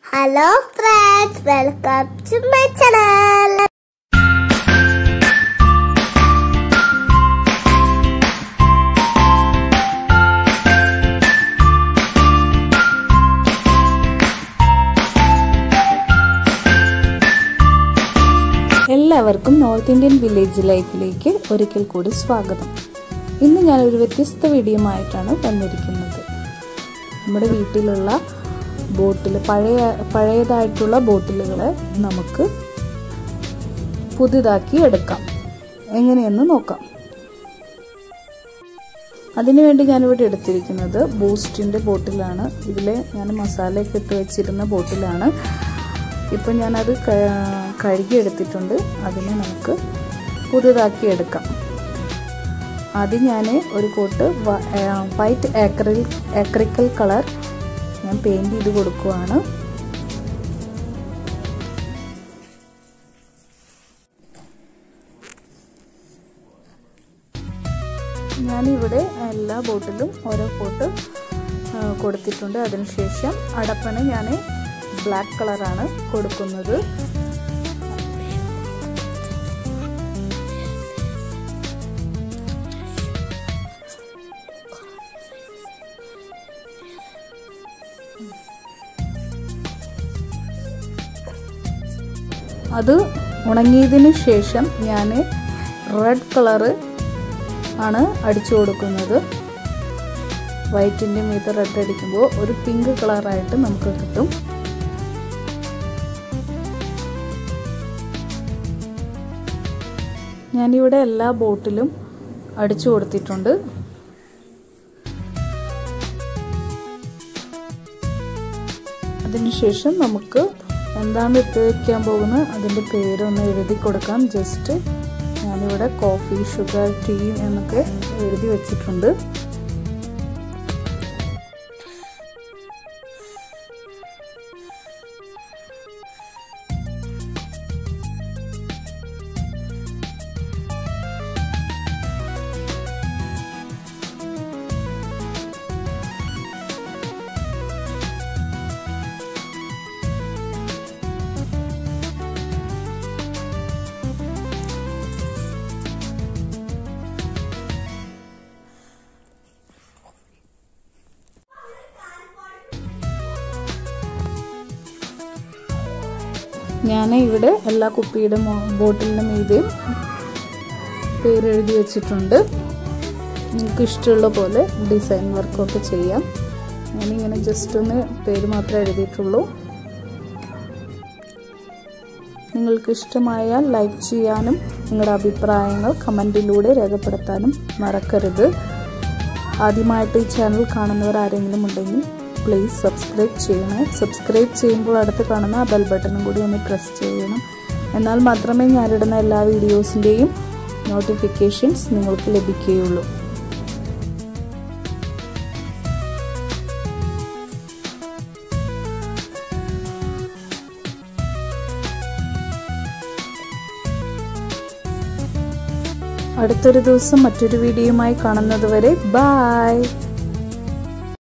hello friends welcome to my channel എല്ലാവർക്കും north Indian village ലൈഫിലേക്ക് ഒരിക്കൽ കൂടി സ്വാഗതം ഇന്ന് ഞാനൊരു വ്യത്യസ്ത വീഡിയോയുമായിട്ടാണ് വന്നിരിക്കുന്നത് നമ്മുടെ വീട്ടിലുള്ള ബോട്ടിൽ പഴയ പഴയതായിട്ടുള്ള ബോട്ടിലുകളെ നമുക്ക് പുതിയതാക്കി എടുക്കാം എങ്ങനെയെന്ന് നോക്കാം അതിനുവേണ്ടി ഞാനിവിടെ എടുത്തിരിക്കുന്നത് ബൂസ്റ്റിൻ്റെ ബോട്ടിലാണ് ഇതിൽ ഞാൻ മസാലയൊക്കെ ഇട്ട് വെച്ചിരുന്ന ബോട്ടിലാണ് ഇപ്പം ഞാനത് കഴുകി എടുത്തിട്ടുണ്ട് അതിനെ നമുക്ക് പുതുതാക്കി എടുക്കാം ആദ്യം ഞാൻ ഒരു coat white acrylic acrylic colour ഞാൻ പെയിൻറ് ചെയ്ത് കൊടുക്കുവാണ് ഞാനിവിടെ എല്ലാ ബോട്ടിലും ഓരോ കോട്ട് കൊടുത്തിട്ടുണ്ട് അതിനുശേഷം അടപ്പന് ഞാൻ ബ്ലാക്ക് കളറാണ് കൊടുക്കുന്നത് അത് ഉണങ്ങിയതിന് ശേഷം ഞാൻ റെഡ് കളറ് ആണ് അടിച്ചു കൊടുക്കുന്നത് വൈറ്റിൻ്റെ മീത് റെഡ് അടിക്കുമ്പോൾ ഒരു പിങ്ക് കളറായിട്ട് നമുക്ക് കിട്ടും ഞാനിവിടെ എല്ലാ ബോട്ടിലും അടിച്ചു കൊടുത്തിട്ടുണ്ട് അതിനുശേഷം നമുക്ക് എന്താണ് ഇട്ട് വയ്ക്കാൻ പോകുന്നത് അതിൻ്റെ പേരൊന്ന് എഴുതി കൊടുക്കാം ജസ്റ്റ് ഞാനിവിടെ കോഫി ഷുഗർ ടീ എന്നൊക്കെ എഴുതി വെച്ചിട്ടുണ്ട് ഞാൻ ഇവിടെ എല്ലാ കുപ്പിയുടെ ബോട്ടിലിൻ്റെ മീതെയും പേരെഴുതി വെച്ചിട്ടുണ്ട് നിങ്ങൾക്ക് ഇഷ്ടമുള്ള പോലെ ഡിസൈൻ വർക്കൊക്കെ ചെയ്യാം ഞാനിങ്ങനെ ജസ്റ്റ് ഒന്ന് പേര് മാത്രമേ എഴുതിയിട്ടുള്ളൂ നിങ്ങൾക്ക് ഇഷ്ടമായാൽ ലൈക്ക് ചെയ്യാനും നിങ്ങളുടെ അഭിപ്രായങ്ങൾ കമൻറ്റിലൂടെ രേഖപ്പെടുത്താനും മറക്കരുത് ആദ്യമായിട്ട് ഈ ചാനൽ കാണുന്നവർ ആരെങ്കിലും ഉണ്ടെങ്കിൽ പ്ലീസ് സബ്സ്ക്രൈബ് ചെയ്യണേ സബ്സ്ക്രൈബ് ചെയ്യുമ്പോൾ അടുത്ത് കാണുന്ന ആ ബെൽ ബട്ടണും കൂടി ഒന്ന് പ്രസ് ചെയ്യണം എന്നാൽ മാത്രമേ ഞാനിടുന്ന എല്ലാ വീഡിയോസിൻ്റെയും നോട്ടിഫിക്കേഷൻസ് നിങ്ങൾക്ക് ലഭിക്കുകയുള്ളൂ അടുത്തൊരു ദിവസം മറ്റൊരു വീഡിയോയുമായി കാണുന്നത് വരെ ബായ്